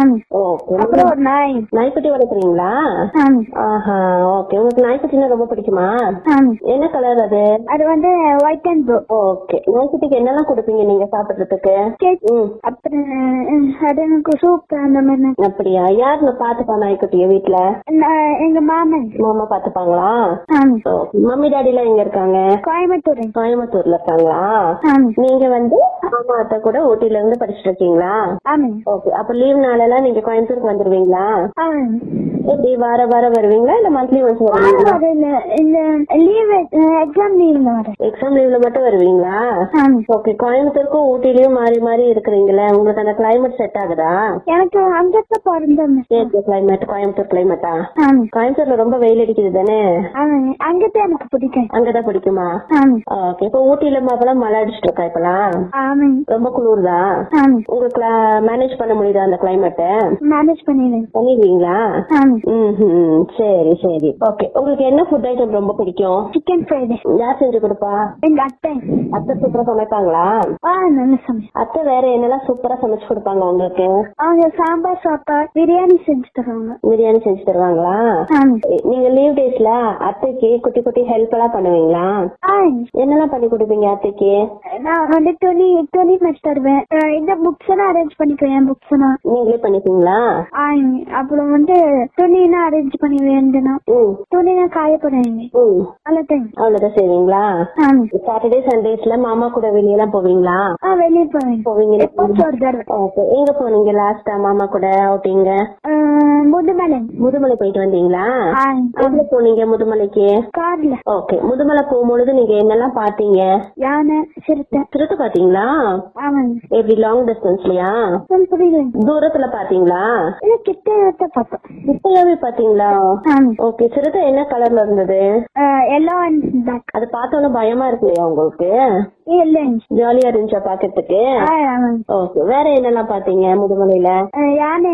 ஆமா ஓகே அப்புறம் ஒரு நாய் நாய்க்குட்டி வளர்க்குறீங்களா ஆமா ஆஹா ஓகே உங்களுக்கு நாய்க்குட்டினா ரொம்ப பிடிக்குமா ஆமா என்ன கலர் அது அது வந்து ஒயிட் அண்ட் ப்ளூ ஓகே நாய்க்குட்டிக்கு என்னெல்லாம் கொடுப்பீங்க நீங்க சாப்பிடுறதுக்கு கேக் ம் அப்புறம் அஹ், அது எனக்கு சூப் அந்த மாதிரி நான் அப்படியா யாருன்னு பாத்துப்பா நாய்க்குட்டிய வீட்ல நான் எங்க மாமன் மாமா பாத்துப்பாங்களா ஆமா ஓகே. மம்மி டாடி எல்லாம் எங்க இருக்காங்க கோயம்புத்தூர் கோயம்புத்தூர்ல இருக்காங்களா ஆமா நீங்க வந்து மாமா அத்தை கூட ஊட்டில இருந்து படிச்சுட்டு இருக்கீங்களா ஆமா ஓகே அப்ப லீவ் நாளெல்லாம் நீங்க கோயம்புத்தூருக்கு வந்துருவீங்களா ஆமா எப்படி வார வாரம் வருவீங்களா இல்ல மந்த்லி ஒன்ஸ் வருவீங்களா வரல இல்ல லீவ் எக்ஸாம் லீவ்ல வரேன் எக்ஸாம் லீவ்ல மட்டும் வருவீங்களா ஆமா ஓகே கோயம்புத்தூருக்கும் ஊட்டிலயும் மாறி மாறி இருக்கிறீங்களே உங்களுக்கு அந்த கிளைமேட் செட் ஆகுதா எனக்கு அங்கத்தான் பிறந்தேன் கிளைமேட் கோயம்புத்தூர் கிளைமேட்டா ஆமா கோயம்புத்தூர்ல ரொம்ப வெயில் அடிக்குது தானே ஆமா அங்கத்தான் எனக்கு பிடிக்கும் அங்கதான் பிடிக்குமா ஆமா ஓகே இப்ப ஊட்டில அப்பெல்லாம் மழை அடிச்சிட்டு இருக்கா இப்பெல்லாம் ஆமா ரொம்ப குளிர்தா ஆமா உங்களுக்கு மேனேஜ் பண்ண முடியுதா அந்த கிளைமேட்ட மேனேஜ் பண்ணிடுவேன் பண்ணிடுவீங்களா ஆமா ம் சரி சரி ஓகே உங்களுக்கு என்ன ஃபுட் ஐட்டம் ரொம்ப பிடிக்கும் சிக்கன் ஃப்ரைட் யார் செஞ்சு கொடுப்பா எங்க அத்தை அத்தை சூப்பரா சமைப்பாங்களா ஆ நல்ல சமையல் அத்தை வேற என்னெல்லாம் சூப்பரா சமைச்சு கொடுப்பாங்க உங்களுக்கு அவங்க சாம்பார் சாப்பாடு பிரியாணி செஞ்சு தருவாங்க பிரியாணி செஞ்சு தருவாங்களா ஆமா நீங்க லீவ் டேஸ்ல அத்தைக்கு குட்டி குட்டி ஹெல்ப் எல்லாம் பண்ணுவீங்களா ஆ என்னெல்லாம் பண்ணி கொடுப்பீங்க அத்தைக்கு நான் வந்து துணி துணி மடிச்சு தருவேன் அஹ் இந்த புக்ஸ் எல்லாம் அரேஞ்ச் பண்ணிக்குவேன் புக்ஸ் எல்லாம் நீங்களே பண்ணிப்பீங்களா ஆ அப்புறம் வந்து துணினா அரேஞ்ச் பண்ணி வேண்டணும் ம் துணினா காய போடுவீங்க ம் அவ்வளோதான் அவ்வளவுதான் செய்வீங்களா ஆமா சாட்டர்டே சண்டேஸ்ல மாமா கூட வெளியெல்லாம் போவீங்களா ஆ வெளியே போவேன் போவீங்க எப்போ ஒரு தடவை ஓகே எங்க போனீங்க லாஸ்டா மாமா கூட அவுட்டிங்க அஹ் முதுமலை முதுமலை போயிட்டு வந்தீங்களா ஆ எங்க போனீங்க முதுமலைக்கு கார்ல ஓகே முதுமலை போகும்பொழுது நீங்க என்னெல்லாம் பாத்தீங்க யானை சிறுத்தை திருட்டு பாத்தீங்களா ஆமாங்க எப்படி லாங் டிஸ்டன்ஸ்லயா கொஞ்சம் புரியல தூரத்துல பாத்தீங்களா இது கிட்ட பார்த்தோம் இப்பயாவே பாத்தீங்களா ஆமா ஓகே சிறுத்தை என்ன கலர்ல இருந்தது எல்லோ அண்ட் பிளாக் அது பார்த்தோன்னே பயமா இருக்கு இல்லையா உங்களுக்கு இல்லைங்க ஜாலியா இருந்துச்சா பாக்கிறதுக்கு ஆ ஆமாங்க ஓகே வேற என்னெல்லாம் பாத்தீங்க முதுமலையில அஹ் யானை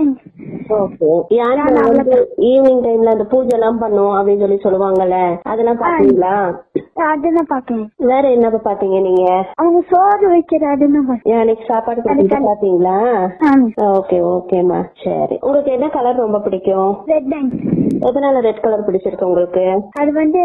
ஓகே யானை வந்து ஈவினிங் டைம்ல அந்த பூஜை எல்லாம் பண்ணும் அப்படின்னு சொல்லி சொல்லுவாங்கல்ல அதெல்லாம் பாத்தீங்களா அதுதான் பாக்கேன் வேற என்ன பாத்தீங்க நீங்க அவங்க சோறு வைக்கிற அதுதான் பாக்கேன் யானைக்கு சாப்பாடு கொடுத்து பாத்தீங்களா ஆமா ஓகே ஓகேம்மா சரி உங்களுக்கு என்ன கலர் ரொம்ப பிடிக்கும் ரெட் டைம் எதனால ரெட் கலர் பிடிச்சிருக்கு உங்களுக்கு அது வந்து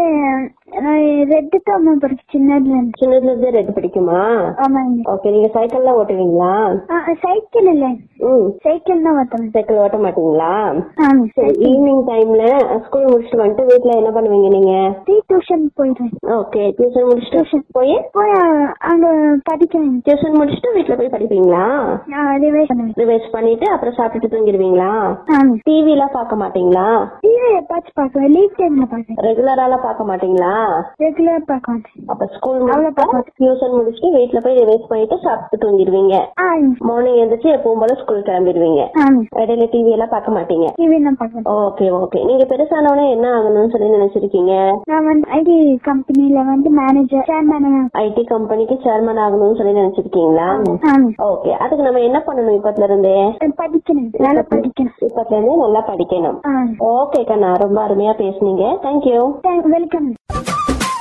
ரெட்டு தான் ரொம்ப பிடிக்கும் சின்னதுல இருந்து சின்னதுல இருந்தே ரெட் பிடிக்குமா ஆமாங்க ஓகே நீங்க சைக்கிள்லாம் ஓட்டுவீங்களா சைக்கிள் இல்ல ம் சைக்கிள் தான் ஓட்டுவேன் சைக்கிள் ஓட்ட மாட்டீங்களா ஆமா சரி ஈவினிங் டைம்ல ஸ்கூல் முடிச்சுட்டு வந்துட்டு வீட்ல என்ன பண்ணுவீங்க நீங்க டீ டியூஷன் போயிடுவேன் ஓகே டியூஷன் முடிச்சுட்டு போய் போய் அ- அங்க படிக்கிறேன் டியூஷன் முடிச்சுட்டு வீட்ல போய் படிப்பீங்களா நான் ரிவைஸ் பண்ணுவேன் ரிவைஸ் பண்ணிட்டு அப்புறம் சாப்பிட்டுட்டு தூங்கிடுவீங்களா ஆமா டிவி எல்லாம் பார்க்க மாட்டீங்களா டிவி எப்பாச்சும் பார்க்குவேன் லீவ் டைம்ல பார்க்குவேன் ரெகுலராலாம் பார்க்க மாட்டீங்களா ரெகுலர் பார்க்க மாட்டேன் அப்ப ஸ்கூல் அவ்வளவு பார்க்க மாட்டேன். டியூஷன் முடிச்சுட்டு வீட்ல போய் ரிவைஸ் பண்ணிட்டு சாப்பிட்டு தூங்கிடுவீங்க ஆ மார்னிங் எந்திரிச்சு எப்பவும் போல ஸ்கூல் கிளம்பிடுவீங்க ஆமா இடையில டிவி எல்லாம் பார்க்க மாட்டீங்க டிவி தான் பார்க்குவேன் ஓகே ஓகே நீங்க பெருசானவனே என்ன ஆகணும்னு சொல்லி நினைச்சிருக்கீங்க நான் வந்து ஐடி கம்பெனில வந்து மேனேஜர் சேர்மேன் ஐடி கம்பெனிக்கு சேர்மன் ஆகணும்னு சொல்லி நினைச்சிருக்கீங்களா ஆமா ஓகே அதுக்கு நம்ம என்ன பண்ணணும் இப்பத்துல இருந்தே படிக்கணும் நல்லா படிக்கணும் இப்பத்துல இருந்தே நல்லா படிக்கணும் ஆ ஓகே கண்ணா ரொம்ப அருமையா பேசுனீங்க தேங்க்யூ வெல்கம்